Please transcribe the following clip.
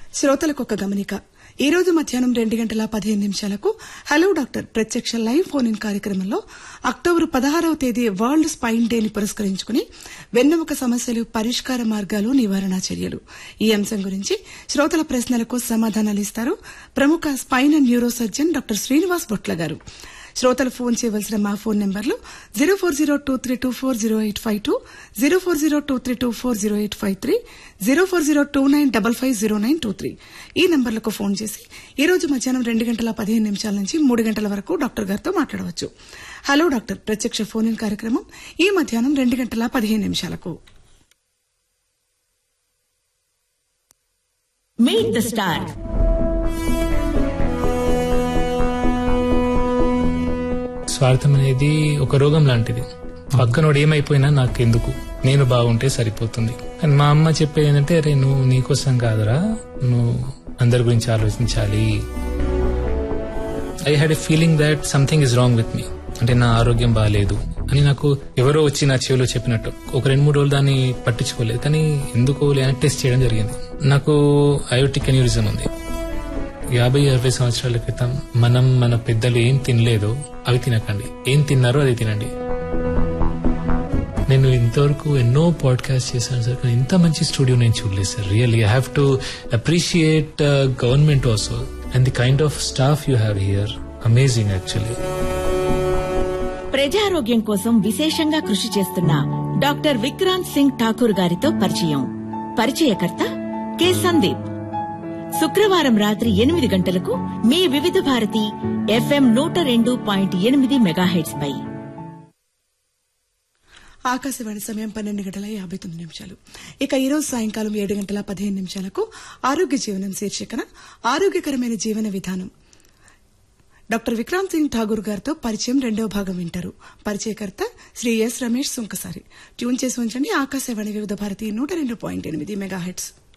శ్రోతలకు ఒక గమనిక ఈ రోజు మధ్యాహ్నం రెండు గంటల పదిహేను నిమిషాలకు హలో డాక్టర్ ప్రత్యక్ష లైవ్ ఫోన్ ఇన్ కార్యక్రమంలో అక్టోబర్ పదహారవ తేదీ వరల్డ్ స్పైన్ డేని పురస్కరించుకుని వెన్నెముక సమస్యలు పరిష్కార మార్గాలు నివారణ చర్యలు ఈ అంశం గురించి శ్రోతల ప్రశ్నలకు సమాధానాలు ఇస్తారు ప్రముఖ spine and neuro surgeon doctor Srinivas Botla గారు శ్రోతలు ఫోన్ చేయవలసిన మా ఫోన్ నెంబర్లు zero four zero two three two four zero eight five two zero four zero two three two four zero eight five three zero four zero two nine double five zero nine two three ఈ నంబర్లకు phone చేసి ఈ రోజు మధ్యాహ్నం రెండు గంటల పదిహేను నిమిషాల నుంచి మూడు గంటల వరకు డాక్టర్ గారితో మాట్లాడవచ్చు హలో డాక్టర్ ప్రత్యక్ష ఫోన్ ఇన్ కార్యక్రమం ఈ మధ్యాహ్నం రెండు గంటల పదిహేను నిమిషాలకు Meet the Star. స్వార్థం అనేది ఒక రోగం లాంటిది పక్కనోడు ఏమైపోయినా నాకు ఎందుకు నేను బాగుంటే సరిపోతుంది అని మా అమ్మ చెప్పేది ఏంటంటే అరే నువ్వు నీకోసం కాదురా నువ్వు అందరి గురించి ఆలోచించాలి I had a feeling that something is wrong with me అంటే నా ఆరోగ్యం బాగాలేదు అని నాకు ఎవరో వచ్చి నా చెవిలో చెప్పినట్టు ఒక రెండు మూడు రోజులు దాన్ని పట్టించుకోలేదు కానీ ఎందుకో లేని టెస్ట్ చేయడం జరిగింది నాకు అయోటిక్ అన్యూరిజం ఉంది యాభై అరవై సంవత్సరాల క్రితం మనం మన పెద్దలు ఏం తినలేదో అవి తినకండి ఏం తిన్నారో అది తినండి నేను ఇంతవరకు ఎన్నో పాడ్కాస్ట్ చేశాను సార్ కానీ ఇంత మంచి స్టూడియో నేను చూడలేదు sir really I have to appreciate government also and the kind of staff you have here amazing actually ప్రజారోగ్యం కోసం విశేషంగా కృషి చేస్తున్న డాక్టర్ విక్రాంత్ సింగ్ ఠాకూర్ గారితో పరిచయం పరిచయకర్త కె సందీప్ శుక్రవారం రాత్రి ఎనిమిది గంటలకు మీ వివిధ భారతి ఎఫ్ఎం నూట రెండు పాయింట్ ఎనిమిది మెగాహెట్స్ పై ఆకాశవాణి సమయం పన్నెండు గంటల యాభై తొమ్మిది నిమిషాలు ఇక ఈ రోజు సాయంకాలం ఏడు గంటల పదిహేను నిమిషాలకు ఆరోగ్య జీవనం శీర్షికన ఆరోగ్యకరమైన జీవన విధానం డాక్టర్ విక్రాంత్ సింగ్ ఠాగూర్ గారితో పరిచయం రెండవ భాగం వింటారు పరిచయకర్త శ్రీ ఎస్ రమేష్ సుంకసారి ట్యూన్ చేసి ఉంచండి ఆకాశవాణి వివిధ భారతి నూట రెండు పాయింట్ ఎనిమిది మెగాహెట్స్